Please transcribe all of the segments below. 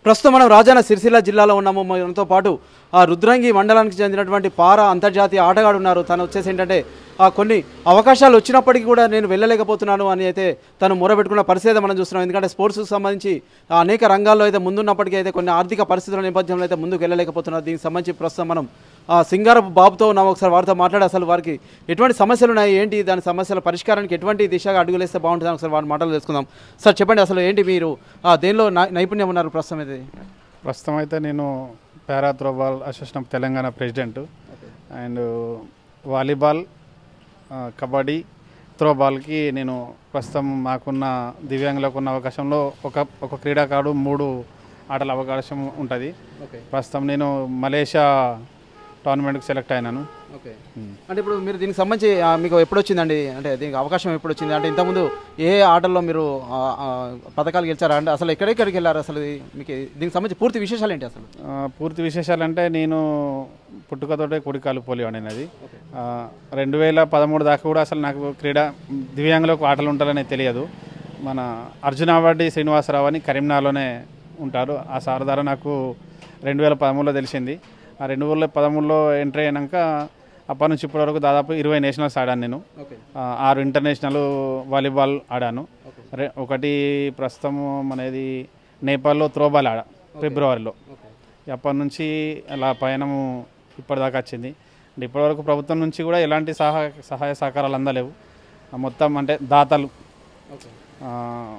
ప్రస్తుతం మనం రాజన్న సిరిసిల్ల జిల్లాలో ఉన్నాము మనతో పాటు ఆ రుద్రంగి మండలానికి చెందినటువంటి పార అంతర్జాతీయ ఆటగాడు ఉన్నారు తను వచ్చేసి ఏంటంటే ఆ కొన్ని అవకాశాలు వచ్చినప్పటికీ కూడా నేను వెళ్ళలేకపోతున్నాను అని అయితే తను మొరబెట్టుకున్న పరిస్థితి అయితే మనం చూస్తున్నాం ఎందుకంటే స్పోర్ట్స్కి సంబంధించి ఆ అనేక రంగాల్లో అయితే ముందున్నప్పటికీ అయితే కొన్ని ఆర్థిక పరిస్థితుల నేపథ్యంలో అయితే ముందుకు వెళ్ళలేకపోతున్నారు దీనికి సంబంధించి ప్రస్తుతం మనం ఆ సింగారపు బాబుతో ఉన్నాం ఒకసారి వారితో మాట్లాడి అసలు వారికి ఎటువంటి సమస్యలు ఉన్నాయి ఏంటి దాని సమస్యల పరిష్కారానికి ఎటువంటి దిశగా అడుగులేస్తే బాగుంటుంది ఒకసారి వారి మాటలు తెలుసుకుందాం సార్ చెప్పండి అసలు ఏంటి మీరు ఆ, దేనిలో నై- నైపుణ్యం ఉన్నారు ప్రస్తుతం అయితే ప్రస్తుతం అయితే నేను para throwball association of Telangana president and volleyball ఆ, కబడ్డీ త్రోబాల్కి నేను ప్రస్తుతం మాకున్న దివ్యాంగులకు ఉన్న అవకాశంలో ఒక ఒక క్రీడాకారుడు మూడు ఆటల అవకాశం ఉంటుంది ఓకే ప్రస్తుతం నేను మలేషియా టోర్నమెంట్కి సెలెక్ట్ అయినాను ఓకే అంటే ఇప్పుడు మీరు దీనికి సంబంధించి ఆ, మీకు ఎప్పుడు వచ్చిందండి అంటే దీనికి అవకాశం ఎప్పుడు వచ్చింది అంటే ఇంతకుముందు ఏ ఆటల్లో మీరు ఆ, ఆ, పథకాలు గెలిచారా అంటే అసలు ఎక్కడెక్కడికి వెళ్ళారు అసలు ఇది మీకు దీనికి సంబంధించి పూర్తి విశేషాలు ఏంటి అసలు ఆ, పూర్తి విశేషాలంటే నేను పుట్టుకతోటే కుడికాలు పోలియో అనేది రెండు వేల పదమూడు దాకా కూడా అసలు నాకు క్రీడా దివ్యాంగులకు ఆటలు ఉంటారని తెలియదు మన అర్జున అవార్డి శ్రీనివాసరావు అని కరీంనగర్లోనే ఉంటారు ఆ సార్ ద్వారా నాకు రెండు వేల పదమూడులో తెలిసింది ఆ రెండు వేల పదమూడులో ఎంట్రీ అయినాక అప్పటి నుంచి ఇప్పటి వరకు దాదాపు ఇరవై నేషనల్స్ ఆడాను నేను ఓకే ఆ, ఆరు ఇంటర్నేషనల్ వాలీబాల్ ఆడాను రె- ఒకటి ప్రస్తుతం మనది నేపాల్లో త్రోబాల్ ఆడా ఫిబ్రవరిలో ఓకే అప్పటి నుంచి అలా పయనము ఇప్పటిదాకా వచ్చింది అంటే ఇప్పటివరకు ప్రభుత్వం నుంచి కూడా ఎలాంటి సహాయ సహాయ సహకారాలు అందలేవు ఆ మొత్తం అంటే దాతలు ఓకే ఆ,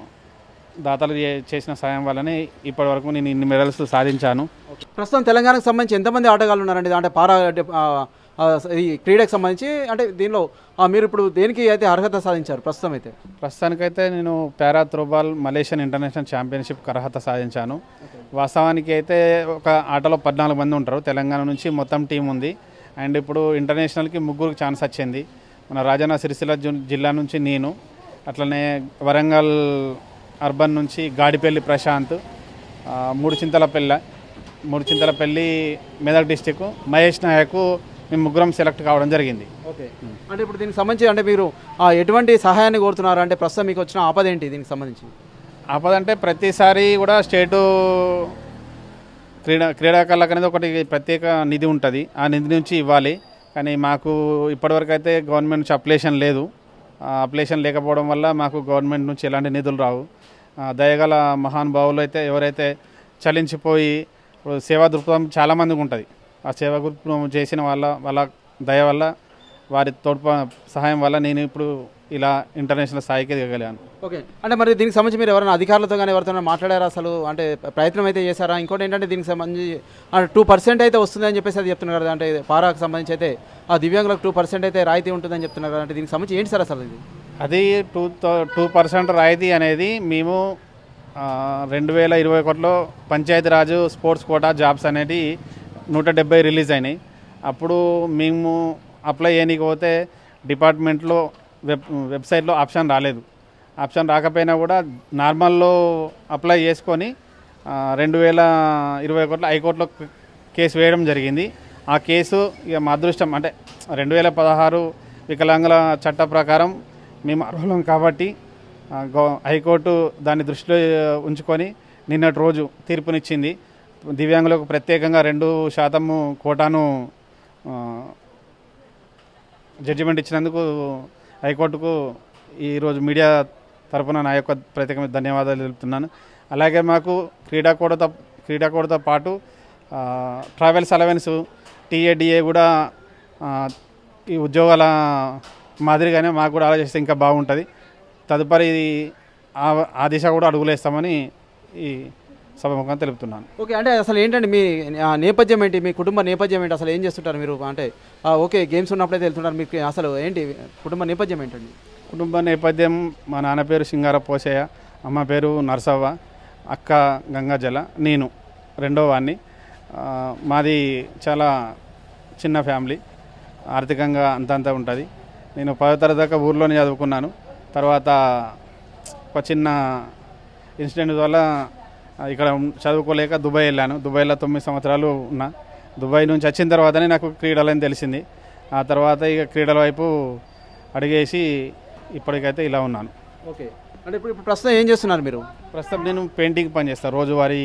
దాతలు చే- చేసిన సాయం వల్లనే ఇప్పటివరకు నేను ఇన్ని మెడల్స్ సాధించాను ప్రస్తుతం తెలంగాణకు సంబంధించి ఎంతమంది ఆటగాళ్ళు ఉన్నారండి అంటే పారా అంటే, ఆ, ఆ, ఈ క్రీడకు సంబంధించి అంటే దీనిలో ఆ, మీరు ఇప్పుడు దేనికి అయితే అర్హత సాధించారు ప్రస్తుతం అయితే ప్రస్తుతానికైతే నేను para throwball Malaysian international championship అర్హత సాధించాను వాస్తవానికి అయితే ఒక ఆటలో పద్నాలుగు మంది ఉంటారు తెలంగాణ నుంచి మొత్తం టీం ఉంది అండ్ ఇప్పుడు ఇంటర్నేషనల్కి ముగ్గురికి ఛాన్స్ వచ్చింది మన రాజన్న సిరిసిల్ల జు- జిల్లా నుంచి నేను అట్లనే వరంగల్ అర్బన్ నుంచి గాడిపల్లి ప్రశాంత్ ఆ, మూడు చింతలపల్లి మూడు చింతలపల్లి మెదక్ డిస్టిక్ మహేష్ నాయక్ మేము ముగ్గురం సెలెక్ట్ కావడం జరిగింది ఓకే అంటే ఇప్పుడు దీనికి సంబంధించి అంటే మీరు ఆ, ఎటువంటి సహాయాన్ని కోరుతున్నారు అంటే ప్రస్తుతం మీకు వచ్చిన ఆపద ఏంటి దీనికి సంబంధించి ఆపదంటే ప్రతిసారి కూడా స్టేటు క్రీడా క్రీడాకారులకు అనేది ఒకటి ప్రత్యేక నిధి ఉంటుంది ఆ నిధి నుంచి ఇవ్వాలి కానీ మాకు ఇప్పటివరకు అయితే గవర్నమెంట్ నుంచి అప్లికేషన్ లేదు ఆ అప్లికేషన్ లేకపోవడం వల్ల మాకు గవర్నమెంట్ నుంచి ఎలాంటి నిధులు రావు ఆ దయగల మహానుభావులు అయితే ఎవరైతే చలించిపోయి ఇప్పుడు సేవా దృక్పథం చాలామందికి ఉంటుంది ఆ సేవా దృక్పథం చేసిన వాళ్ళ వాళ్ళ దయ వల్ల వారి తోడ్ప సహాయం వల్ల నేను ఇప్పుడు ఇలా ఇంటర్నేషనల్ స్థాయికి దిగగలిగాను ఓకే అంటే మరి దీనికి సంబంధించి మీరు ఎవరైనా అధికారులతో కానీ ఎవరితో మాట్లాడారా అసలు అంటే ప్రయత్నం అయితే చేశారా ఇంకోటి ఏంటంటే దీనికి సంబంధించి టూ పర్సెంట్ అయితే వస్తుంది అని చెప్పేసి అది చెప్తున్నారు కదా అంటే పారాకు సంబంధించి అయితే ఆ దివ్యాంగులకు టూ పర్సెంట్ అయితే రాయితీ ఉంటుందని చెప్తున్నారు కదా అంటే దీనికి సంబంధించి ఏంటి సార్ అసలు ఇది అది టూ టూ పర్సెంట్ రాయితీ అనేది మేము ఆ, రెండు వేల ఇరవై ఒకటిలో పంచాయతీరాజు స్పోర్ట్స్ కోటా జాబ్స్ అనేవి నూట డెబ్బై రిలీజ్ అయినాయి అప్పుడు మేము అప్లై చేయనీకి పోతే డిపార్ట్మెంట్లో వెబ్ వెబ్సైట్లో ఆప్షన్ రాలేదు ఆప్షన్ రాకపోయినా కూడా నార్మల్లో అప్లై చేసుకొని ఆ, రెండు వేల ఇరవై ఒకటిలో హైకోర్టులో కేసు వేయడం జరిగింది ఆ కేసు ఇక మా అదృష్టం అంటే రెండు వేల పదహారు వికలాంగుల చట్ట ప్రకారం మేము అర్హులం కాబట్టి ఆ, గవ- హైకోర్టు దాన్ని దృష్టిలో ఆ, ఉంచుకొని నిన్నటి రోజు తీర్పునిచ్చింది దివ్యాంగులకు ప్రత్యేకంగా రెండు శాతము కోటాను ఆ, జడ్జిమెంట్ ఇచ్చినందుకు హైకోర్టుకు ఈరోజు మీడియా తరపున నా యొక్క ప్రత్యేకమైన ధన్యవాదాలు తెలుపుతున్నాను అలాగే మాకు క్రీడాకూడతో క్రీడాకూడతో పాటు ఆ, ట్రావెల్స్ అలవెన్స్ టీఏడిఏ కూడా ఆ, ఈ ఉద్యోగాల మాదిరిగానే మాకు కూడా ఆలోచిస్తే ఇంకా బాగుంటుంది తదుపరి ఆ- ఆ దిశ కూడా అడుగులేస్తామని ఈ సభముఖంగా తెలుపుతున్నాను ఓకే అంటే అసలు ఏంటండి మీ ఆ, నేపథ్యం ఏంటి మీ కుటుంబ నేపథ్యం ఏంటి అసలు ఏం చేస్తుంటారు మీరు అంటే ఆ, ఓకే గేమ్స్ ఉన్నప్పుడైతే వెళ్తుంటారు మీకు అసలు ఏంటి కుటుంబ నేపథ్యం ఏంటండి కుటుంబ నేపథ్యం మా నాన్న పేరు సింగార పోసయ్య అమ్మ పేరు నరసవ్వ అక్క గంగాజల నేను రెండో వాడిని ఆ, మాది చాలా చిన్న ఫ్యామిలీ ఆర్థికంగా అంతంత ఉంటుంది నేను పదో తరగతి దాకా ఊర్లోనే చదువుకున్నాను తర్వాత ఒక చిన్న ఇన్సిడెంట్ వల్ల ఆ, ఇక్కడ ఉం- చదువుకోలేక దుబాయ్ వెళ్ళాను దుబాయ్లో తొమ్మిది సంవత్సరాలు ఉన్నా దుబాయ్ నుంచి వచ్చిన తర్వాతనే నాకు క్రీడలని తెలిసింది ఆ తర్వాత ఇక క్రీడల వైపు అడిగేసి ఇప్పటికైతే ఇలా ఉన్నాను ఓకే అంటే ఇప్పుడు ఇప్పుడు ప్రస్తుతం ఏం చేస్తున్నారు మీరు ప్రస్తుతం నేను పెయింటింగ్ పని చేస్తాను రోజువారీ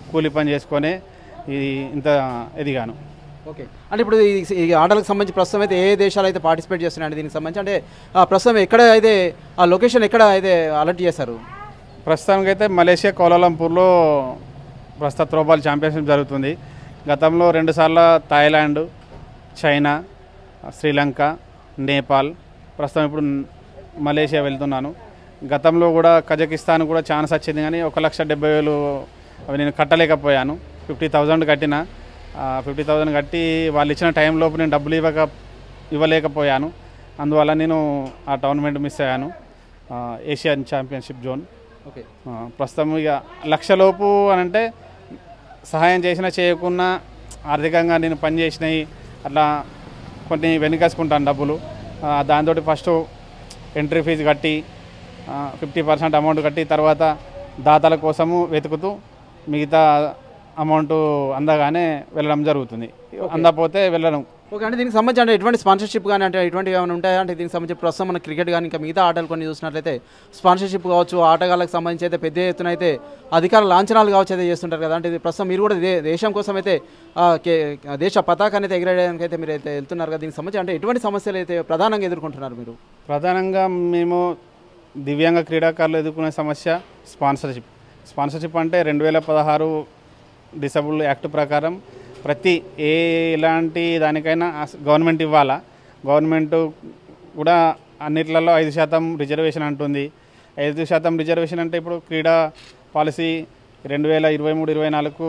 కూలి పని చేసుకొని ఇది ఇంత ఎదిగాను ఓకే అంటే ఇప్పుడు ఈ ఈ ఆటలకు సంబంధించి ప్రస్తుతం అయితే ఏ దేశాలు అయితే పార్టిసిపేట్ చేస్తున్నాయండి దీనికి సంబంధించి అంటే ఆ ప్రస్తుతం ఎక్కడ అయితే ఆ లొకేషన్ ఎక్కడ అయితే అలర్ట్ చేశారు ప్రస్తుతానికి అయితే మలేషియా కౌలాలంపూర్లో ప్రస్తుత త్రోబాల్ ఛాంపియన్షిప్ జరుగుతుంది గతంలో రెండుసార్లు థాయిలాండ్ చైనా శ్రీలంక నేపాల్ ప్రస్తుతం ఇప్పుడు మలేషియా వెళ్తున్నాను గతంలో కూడా కజకిస్తాన్ కూడా ఛాన్స్ వచ్చింది కానీ ఒక లక్ష డెబ్బై వేలు అవి నేను కట్టలేకపోయాను ఫిఫ్టీ థౌజండ్ కట్టిన ఫిఫ్టీ థౌజండ్ కట్టి వాళ్ళు ఇచ్చిన టైంలోపు నేను డబ్బులు ఇవ్వక ఇవ్వలేకపోయాను అందువల్ల నేను ఆ టోర్నమెంట్ మిస్ అయ్యాను ఆ, ఏషియన్ ఛాంపియన్షిప్ జోన్ ఓకే ఆ, ప్రస్తుతం ఇక లక్షలోపు అని అంటే సహాయం చేసినా చేయకున్నా ఆర్థికంగా నేను పని చేసినవి అట్లా కొన్ని వెనుకేసుకుంటాను డబ్బులు దాంతో ఫస్ట్ ఎంట్రీ ఫీజు కట్టి ఫిఫ్టీ పర్సెంట్ అమౌంట్ కట్టి తర్వాత దాతల కోసము వెతుకుతూ మిగతా అమౌంట్ అందగానే వెళ్ళడం జరుగుతుంది అందపోతే వెళ్ళడం ఓకే అంటే దీనికి సంబంధించి అంటే ఎటువంటి స్పాన్సర్షిప్ కానీ అంటే ఎటువంటి ఏమైనా ఉంటాయా అంటే దీనికి సంబంధించి ప్రస్తుతం మన క్రికెట్ కానీ ఇంకా మిగతా ఆటలు కొన్ని చూసినట్లయితే స్పాన్సర్షిప్ కావచ్చు ఆటగాళ్ళకి సంబంధించి అయితే పెద్ద ఎత్తున అయితే అధికార లాంఛనాలు కావచ్చు అయితే చేస్తుంటారు కదా అంటే ఇది ప్రస్తుతం మీరు కూడా దే- దేశం కోసం అయితే ఆ, కే- దేశ పతాకాన్ని అయితే ఎగరేయడానికి అయితే మీరు అయితే వెళ్తున్నారు కదా దీనికి సంబంధించి అంటే ఎటువంటి సమస్యలు అయితే ప్రధానంగా ఎదుర్కొంటున్నారు మీరు ప్రధానంగా మేము దివ్యాంగ క్రీడాకారులు ఎదుర్కొనే సమస్య స్పాన్సర్షిప్ స్పాన్సర్షిప్ అంటే రెండు వేల పదహారు డిసబుల్ యాక్ట్ ప్రకారం ప్రతి ఏ ఎలాంటి దానికైనా అస్- గవర్నమెంట్ ఇవ్వాలా గవర్నమెంట్ కూడా అన్నిట్లలో ఐదు శాతం రిజర్వేషన్ అంటుంది ఐదు శాతం రిజర్వేషన్ అంటే ఇప్పుడు క్రీడా పాలసీ రెండు వేల ఇరవై మూడు ఇరవై నాలుగు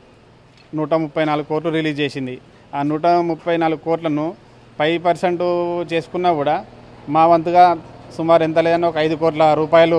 నూట ముప్పై నాలుగు కోట్లు రిలీజ్ చేసింది ఆ నూట ముప్పై నాలుగు కోట్లను ఫైవ్ పర్సెంట్ చేసుకున్నా కూడా మా వంతుగా సుమారు ఎంత లేదన్నా ఒక ఐదు కోట్ల రూపాయలు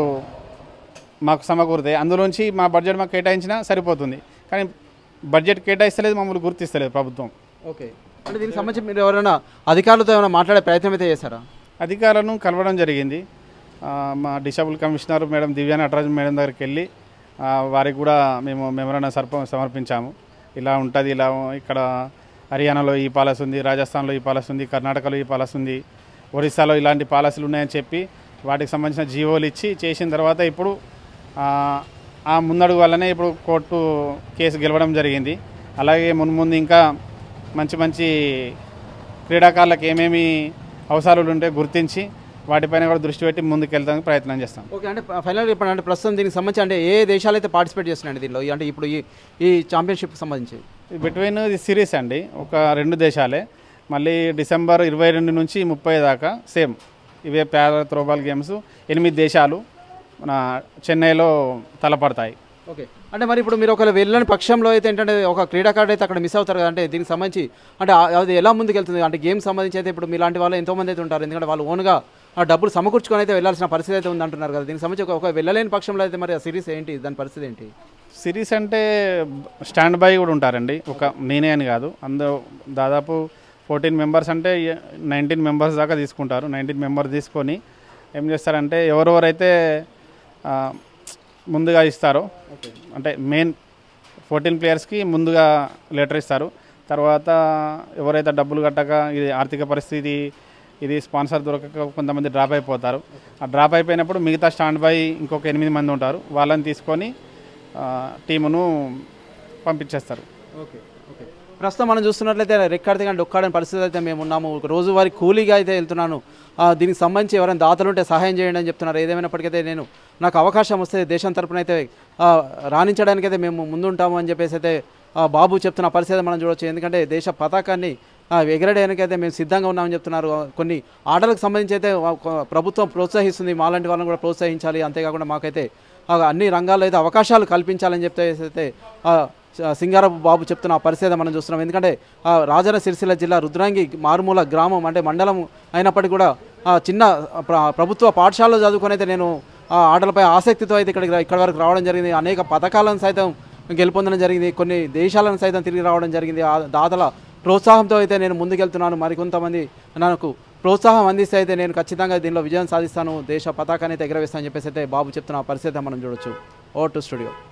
మాకు సమకూరుతాయి అందులోంచి మా బడ్జెట్ మాకు కేటాయించినా సరిపోతుంది కానీ బడ్జెట్ కేటాయిస్తలేదు మమ్మల్ని గుర్తిస్తలేదు ప్రభుత్వం ఓకే అంటే దీనికి సంబంధించి మీరు ఎవరైనా అధికారులతో ఏమైనా మాట్లాడే ప్రయత్నం అయితే చేశారా అధికారులను కలవడం జరిగింది ఆ, మా disable commissioner madam Divya Natarajan madam దగ్గరికి వెళ్ళి ఆ, వారికి కూడా మేము మెమరాండం సర్ప సమర్పించాము ఇలా ఉంటుంది ఇలా ఇక్కడ హర్యానాలో ఈ పాలసీ ఉంది రాజస్థాన్లో ఈ పాలసీ ఉంది కర్ణాటకలో ఈ పాలసీ ఉంది ఒరిస్సాలో ఇలాంటి పాలసీలు ఉన్నాయని చెప్పి వాటికి సంబంధించిన జీవోలు ఇచ్చి చేసిన తర్వాత ఇప్పుడు ఆ, ఆ ముందడుగు వల్లనే ఇప్పుడు కోర్టు కేసు గెలవడం జరిగింది అలాగే మున్ముందు ఇంకా మంచి మంచి క్రీడాకారులకు ఏమేమి అవసరాలు ఉంటే గుర్తించి వాటిపైన కూడా దృష్టి పెట్టి ముందుకెళ్తానికి ప్రయత్నం చేస్తాం ఓకే అంటే ఫైనల్ చెప్పండి అంటే ప్రస్తుతం దీనికి సంబంధించి అంటే ఏ దేశాలు అయితే పార్టిసిపేట్ చేస్తున్నాయండి దీనిలో ఈ- అంటే ఇప్పుడు ఈ ఈ ఛాంపియన్షిప్కి సంబంధించి బిట్వీన్ ఇది సిరీస్ అండి ఒక రెండు దేశాలే మళ్ళీ డిసెంబర్ ఇరవై రెండు నుంచి ముప్పై దాకా సేమ్ ఇవే ప్యారా త్రోబాల్ గేమ్స్ ఎనిమిది దేశాలు మన చెన్నైలో తలపడతాయి ఓకే అంటే మరి ఇప్పుడు మీరు ఒకవేళ వెళ్ళని పక్షంలో అయితే ఏంటంటే ఒక క్రీడాకారుడు అయితే అక్కడ మిస్ అవుతారు కదా అంటే దీనికి సంబంధించి అంటే ఆ- అది ఎలా ముందుకెళ్తుంది అంటే గేమ్ సంబంధించి అయితే ఇప్పుడు మీలాంటి వాళ్ళు ఎంతోమంది అయితే ఉంటారు ఎందుకంటే వాళ్ళు ఓన్గా ఆ డబ్బులు సమకూర్చుకొని అయితే వెళ్ళాల్సిన పరిస్థితి అయితే ఉంది అంటున్నారు కదా దీనికి సంబంధించి ఒక- ఒక వెళ్ళలేని పక్షంలో అయితే మరి ఆ సిరీస్ ఏంటి దాని పరిస్థితి ఏంటి సిరీస్ అంటే స్టాండ్ బై కూడా ఉంటారండి ఒక నేనే అని కాదు అందరూ దాదాపు ఫోర్టీన్ మెంబర్స్ అంటే నైన్టీన్ మెంబర్స్ దాకా తీసుకుంటారు నైన్టీన్ మెంబర్స్ తీసుకొని ఏం చేస్తారంటే ఎవరెవరైతే ఆ, ముందుగా ఇస్తారో అంటే మెయిన్ ఫోర్టీన్ ప్లేయర్స్కి ముందుగా లెటర్ ఇస్తారు తర్వాత ఎవరైతే డబ్బులు కట్టక ఇది ఆర్థిక పరిస్థితి ఇది స్పాన్సర్ దొరకక కొంతమంది డ్రాప్ అయిపోతారు ఆ డ్రాప్ అయిపోయినప్పుడు మిగతా స్టాండ్ బై ఇంకొక ఎనిమిది మంది ఉంటారు వాళ్ళని తీసుకొని ఆ, టీమును పంపించేస్తారు ఓకే ఓకే ప్రస్తుతం మనం చూస్తున్నట్లయితే రెక్కాడితే కానీ డొక్కాడని పరిస్థితి అయితే మేము ఉన్నాము ఒక రోజువారీ కూలీగా అయితే వెళ్తున్నాను ఆ, దీనికి సంబంధించి ఎవరైనా దాతలు ఉంటే సహాయం చేయండి అని చెప్తున్నారు ఏదేమైనప్పటికైతే నేను నాకు అవకాశం వస్తే దేశం తరపున అయితే ఆ, రాణించడానికైతే మేము ముందుంటాము అని చెప్పేసి అయితే ఆ, బాబు చెప్తున్న పరిస్థితి మనం చూడొచ్చు ఎందుకంటే దేశ పతాకాన్ని ఆ, ఎగరడానికి అయితే మేము సిద్ధంగా ఉన్నామని చెప్తున్నారు కొన్ని ఆటలకు సంబంధించి అయితే ఆ, కొ- ప్రభుత్వం ప్రోత్సహిస్తుంది మాలాంటి వాళ్ళని కూడా ప్రోత్సహించాలి అంతేకాకుండా మాకైతే ఆ, అన్ని రంగాల్లో అయితే అవకాశాలు కల్పించాలని చెప్తే అయితే ఆ, స- సింగారపు బాబు చెప్తున్న ఆ పరిస్థితి మనం చూస్తున్నాం ఎందుకంటే ఆ, రాజన్న సిరిసిల్ల జిల్లా రుద్రాంగి మారుమూల గ్రామం అంటే మండలం అయినప్పటికీ కూడా ఆ, చిన్న ప్ర- ప్రభుత్వ పాఠశాలలో చదువుకొని అయితే నేను ఆ ఆటలపై ఆసక్తితో అయితే ఇక్కడికి రా- ఇక్కడ వరకు రావడం జరిగింది అనేక పథకాలను సైతం గెలుపొందడం జరిగింది కొన్ని దేశాలను సైతం తిరిగి రావడం జరిగింది ఆ దాతల ప్రోత్సాహంతో అయితే నేను ముందుకెళ్తున్నాను మరికొంతమంది నాకు ప్రోత్సాహం అందిస్తే అయితే నేను ఖచ్చితంగా దీనిలో విజయం సాధిస్తాను దేశ పతాకాన్ని అయితే ఎగరవేస్తానని చెప్పేసి అయితే బాబు చెప్తున్న ఆ పరిస్థితి మనం చూడొచ్చు ఓ టు స్టూడియో